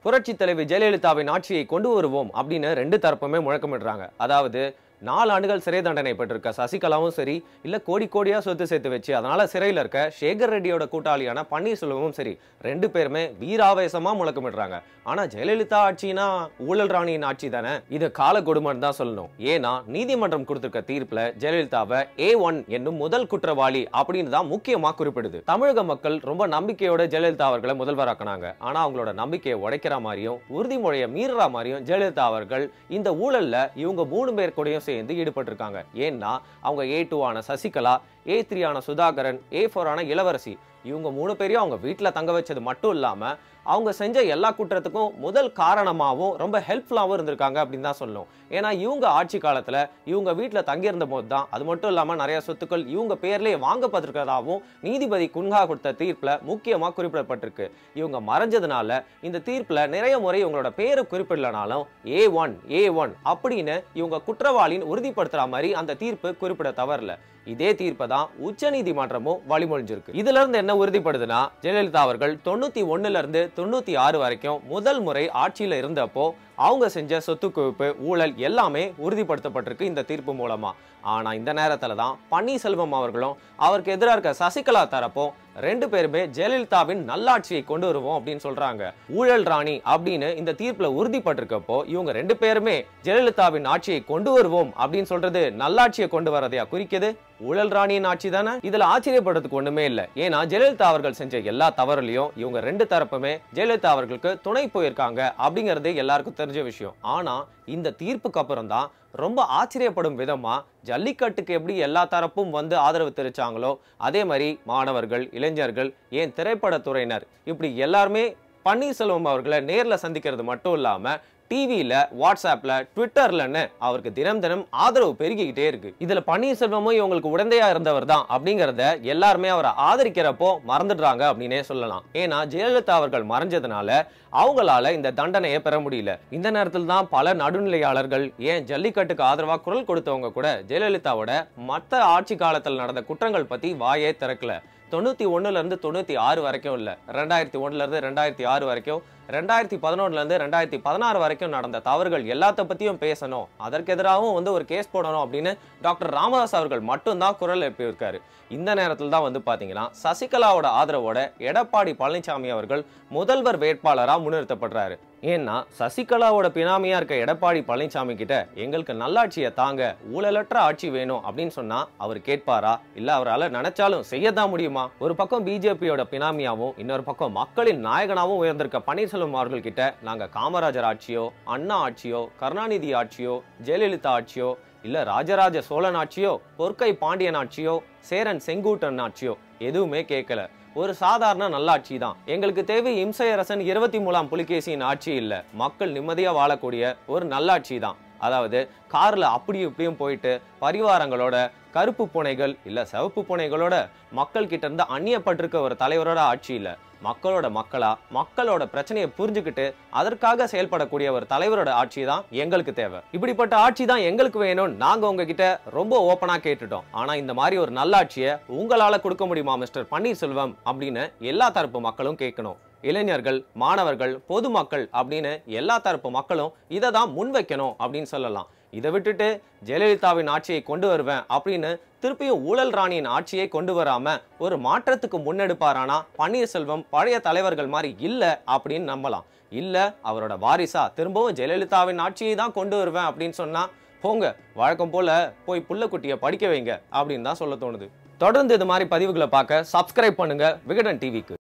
புரட்சி தலைவி ஜெயலலிதாவின் ஆட்சியை கொண்டு வருவோம் அப்படின்னு ரெண்டு தரப்புமே முழக்கமிடுறாங்க அதாவது நாலு ஆண்டுகள் சிறை தண்டனை பெற்றிருக்க சசிகலாவும் சரி இல்ல கோடி கோடியா சொத்து சேர்த்து வச்சு அதனால சிறையில் இருக்க சேகர் ரெட்டியோட கூட்டாளியான பன்னீர்செல்வமும் சரி ரெண்டு பேருமே வீராவேசமா முழக்கமிடுறாங்க ஆனா ஜெயலலிதா ஆட்சினா ஊழல் ராணியின் ஆட்சி தானே இது கால கொடுமைன்னு தான் சொல்லணும் ஏன்னா நீதிமன்றம் கொடுத்திருக்க தீர்ப்புல ஜெயலலிதாவை ஏ ஒன் என்னும் முதல் குற்றவாளி அப்படின்னு தான் முக்கியமா குறிப்பிடுது தமிழக மக்கள் ரொம்ப நம்பிக்கையோட ஜெயலலிதா அவர்களை முதல்வராக்குனாங்க ஆனா அவங்களோட நம்பிக்கையை உடைக்கிற மாதிரியும் உறுதிமொழியை மீறுற மாதிரியும் ஜெயலலிதா அவர்கள் இந்த ஊழல்ல இவங்க மூணு பேர் கூடயும் சேர்ந்து ஈடுபட்டிருக்காங்க ஏன்னா அவங்க ஏ டூ ஆன சசிகலா ஏ த்ரீ ஆன சுதாகரன் ஏ ஃபோர் ஆன இளவரசி இவங்க மூணு பேரையும் அவங்க வீட்டில் தங்க வச்சது மட்டும் இல்லாம அவங்க செஞ்ச எல்லா குற்றத்துக்கும் முதல் காரணமாகவும் ரொம்ப ஹெல்ப்ஃபுல்லாகவும் இருந்திருக்காங்க அப்படின்னு தான் சொல்லணும் ஏன்னா இவங்க ஆட்சி காலத்துல இவங்க வீட்டில் தங்கியிருந்த போது தான் அது மட்டும் இல்லாம நிறைய சொத்துக்கள் இவங்க பேர்லயே வாங்கப்பட்டிருக்கிறதாவும் நீதிபதி குன்ஹா கொடுத்த தீர்ப்புல முக்கியமா குறிப்பிடப்பட்டிருக்கு இவங்க மறைஞ்சதுனால இந்த தீர்ப்புல நிறைய முறை இவங்களோட பேரை குறிப்பிடலனாலும் ஏ ஒன் ஏ ஒன் அப்படின்னு இவங்க குற்றவாளின்னு உறுதிப்படுத்துற மாதிரி அந்த தீர்ப்பு குறிப்பிட தவறல இதே தீர்ப்பை தான் உச்ச நீதிமன்றமும் வழிமொழிஞ்சிருக்கு இதுல இருந்து என்ன உறுதிப்படுதுன்னா ஜெயலலிதா அவர்கள் தொண்ணூத்தி ஒண்ணுல இருந்து தொண்ணூத்தி ஆறு வரைக்கும் முதல் முறை ஆட்சியில இருந்தப்போ அவங்க செஞ்ச சொத்து குவிப்பு ஊழல் எல்லாமே உறுதிப்படுத்தப்பட்டிருக்கு இந்த தீர்ப்பு மூலமா ஆனா இந்த நேரத்துல தான் பன்னீர்செல்வம் அவர்களும் அவருக்கு எதிராக இருக்க சசிகலா தரப்பும் ரெண்டு பேருமே ஜெயலலிதாவின் நல்லாட்சியை கொண்டு வருவோம் அப்படின்னு சொல்றாங்க ஊழல் ராணி அப்படின்னு இந்த தீர்ப்புல உறுதிப்பட்டிருக்கப்போ இவங்க ரெண்டு பேருமே ஜெயலலிதாவின் ஆட்சியை கொண்டு வருவோம் அப்படின்னு சொல்றது நல்லாட்சியை கொண்டு வரதையா குறிக்குது ஊழல் ராணியின் ஆட்சி தானே இதுல ஆச்சரியப்படுறதுக்கு ஒண்ணுமே இல்ல ஏன்னா ஜெயலலிதா அவர்கள் செஞ்ச எல்லா தவறுலையும் இவங்க ரெண்டு தரப்புமே ஜெயலலிதா அவர்களுக்கு துணை போயிருக்காங்க அப்படிங்கிறது எல்லாருக்கும் தெரிஞ்ச விஷயம் ஆனா இந்த தீர்ப்புக்கு அப்புறம் தான் ரொம்ப ஆச்சரியப்படும் விதமா ஜல்லிக்கட்டுக்கு எப்படி எல்லா தரப்பும் வந்து ஆதரவு தெரிவிச்சாங்களோ அதே மாதிரி மாணவர்கள் இளைஞர்கள் ஏன் திரைப்படத்துறையினர் இப்படி எல்லாருமே பன்னீர்செல்வம் அவர்களை நேர்ல சந்திக்கிறது மட்டும் இல்லாம டிவியில வாட்ஸ்அப்ல ட்விட்டர்லன்னு அவருக்கு தினம் தினம் ஆதரவு பெருகிக்கிட்டே இருக்கு இதுல பன்னீர்செல்வமும் இவங்களுக்கு உடந்தையா இருந்தவர் தான் அப்படிங்கறத எல்லாருமே அவரை ஆதரிக்கிறப்போ மறந்துடுறாங்க அப்படின்னே சொல்லலாம் ஏன்னா ஜெயலலிதா அவர்கள் மறைஞ்சதுனால அவங்களால இந்த தண்டனையை பெற முடியல இந்த நேரத்தில் தான் பல நடுநிலையாளர்கள் ஏன் ஜல்லிக்கட்டுக்கு ஆதரவா குரல் கொடுத்தவங்க கூட ஜெயலலிதாவோட மத்த ஆட்சி காலத்தில் நடந்த குற்றங்கள் பத்தி வாயே திறக்கல தொண்ணூத்தி ஒண்ணுல இருந்து தொண்ணூத்தி ஆறு வரைக்கும் இல்ல ரெண்டாயிரத்தி ஒண்ணுல இருந்து ரெண்டாயிரத்தி ஆறு வரைக்கும் ரெண்டாயிரத்தி பதினொன்னுல இருந்து ரெண்டாயிரத்தி பதினாறு வரைக்கும் நடந்த தவறுகள் எல்லாத்த பத்தியும் பேசணும் அதற்கு எதிராகவும் வந்து ஒரு கேஸ் போடணும் அப்படின்னு டாக்டர் ராமதாஸ் அவர்கள் மட்டும்தான் குரல் எழுப்பியிருக்காரு இந்த நேரத்தில் தான் வந்து பாத்தீங்கன்னா சசிகலாவோட ஆதரவோட எடப்பாடி பழனிசாமி அவர்கள் முதல்வர் வேட்பாளரா முன்னிறுத்தப்படுறாரு ஏன்னா சசிகலாவோட பினாமியா இருக்க எடப்பாடி பழனிசாமி கிட்ட எங்களுக்கு நல்லாட்சியை தாங்க ஊழலற்ற ஆட்சி வேணும் அப்படின்னு சொன்னா அவர் கேட்பாரா இல்ல அவரால் நினைச்சாலும் செய்யத்தான் முடியுமா ஒரு பக்கம் பிஜேபியோட பினாமியாவும் இன்னொரு பக்கம் மக்களின் நாயகனாவும் உயர்ந்திருக்க பன்னீர்செல்வம் அவர்கள் கிட்ட நாங்க காமராஜர் ஆட்சியோ அண்ணா ஆட்சியோ கருணாநிதி ஆட்சியோ ஜெயலலிதா ஆட்சியோ இல்ல ராஜராஜ சோழன் ஆட்சியோ பொற்கை பாண்டியன் ஆட்சியோ சேரன் செங்கூட்டன் ஆட்சியோ எதுவுமே கேட்கல ஒரு சாதாரண நல்லாட்சி தான் எங்களுக்கு தேவை இம்சையரசன் இருபத்தி மூலாம் புலிகேசியின் ஆட்சி இல்ல மக்கள் நிம்மதியா வாழக்கூடிய ஒரு நல்லாட்சி தான் அதாவது கார்ல அப்படி இப்படியும் போயிட்டு பரிவாரங்களோட கருப்பு பூனைகள் இல்ல சிவப்பு பூனைகளோட மக்கள் கிட்ட இருந்து அந்நியப்பட்டிருக்க ஒரு தலைவரோட ஆட்சி இல்ல மக்களோட மக்களா மக்களோட பிரச்சனையை புரிஞ்சுக்கிட்டு அதற்காக செயல்படக்கூடிய ஒரு தலைவரோட ஆட்சி தான் எங்களுக்கு தேவை இப்படிப்பட்ட ஆட்சி தான் எங்களுக்கு வேணும் நாங்க உங்ககிட்ட ரொம்ப ஓப்பனா கேட்டுட்டோம் ஆனா இந்த மாதிரி ஒரு நல்லாட்சியை உங்களால கொடுக்க முடியுமா மிஸ்டர் பன்னீர்செல்வம் அப்படின்னு எல்லா தரப்பு மக்களும் கேட்கணும் இளைஞர்கள் மாணவர்கள் பொதுமக்கள் அப்படின்னு எல்லா தரப்பு மக்களும் இதை தான் முன்வைக்கணும் அப்படின்னு சொல்லலாம் இதை விட்டுட்டு ஜெயலலிதாவின் ஆட்சியை கொண்டு வருவேன் அப்படின்னு திருப்பியும் ஊழல் ராணியின் ஆட்சியை கொண்டு வராம ஒரு மாற்றத்துக்கு முன்னெடுப்பாரானா பன்னீர்செல்வம் பழைய தலைவர்கள் மாதிரி இல்ல அப்படின்னு நம்பலாம் இல்ல அவரோட வாரிசா திரும்பவும் ஜெயலலிதாவின் ஆட்சியை தான் கொண்டு வருவேன் அப்படின்னு சொன்னா போங்க வழக்கம் போல போய் புள்ளக்குட்டியை படிக்க வைங்க அப்படின்னு தான் சொல்ல தோணுது தொடர்ந்து இது மாதிரி பதிவுகளை பார்க்க சப்ஸ்கிரைப் பண்ணுங்க விகடன் டிவிக்கு